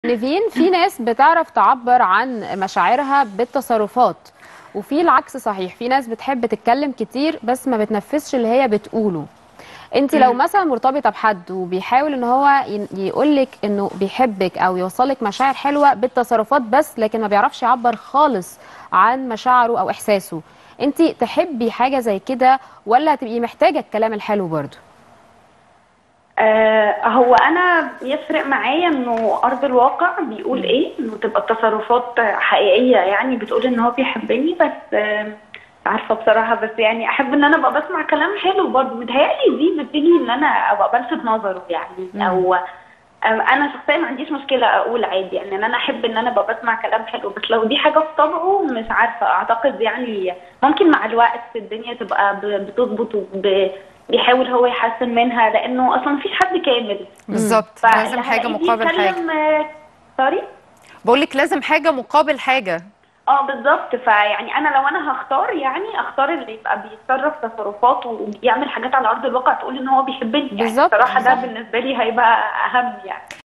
نيفين في ناس بتعرف تعبر عن مشاعرها بالتصرفات وفي العكس صحيح في ناس بتحب تتكلم كتير بس ما بتنفذش اللي هي بتقوله انت لو مثلا مرتبطه بحد وبيحاول ان هو يقول لك انه بيحبك او يوصلك مشاعر حلوه بالتصرفات بس لكن ما بيعرفش يعبر خالص عن مشاعره او احساسه انت تحبي حاجه زي كده ولا هتبقي محتاجه الكلام الحلو برضه آه هو انا يفرق معايا انه ارض الواقع بيقول ايه انه تبقى التصرفات حقيقيه يعني بتقول ان هو بيحبني بس آه عارفه بصراحه بس يعني احب ان انا ابقى بسمع كلام حلو برضه متهيألي دي بتيجي ان انا ابقى بلفت نظره يعني او انا شخصيا ما عنديش مشكله اقول عادي يعني ان انا احب ان انا ابقى بسمع كلام حلو بس لو دي حاجه في طبعه مش عارفه اعتقد يعني ممكن مع الوقت الدنيا تبقى بتظبط وب بيحاول هو يحسن منها لانه اصلا مفيش حد كامل بالظبط لازم حاجه مقابل حاجه سوري بقول لك لازم حاجه مقابل حاجه اه بالظبط فيعني انا لو انا هختار يعني اختار اللي يبقى بيتصرف تصرفات وبيعمل حاجات على ارض الواقع تقول ان هو بيحبني يعني بالظبط بصراحه ده بالنسبه لي هيبقى اهم يعني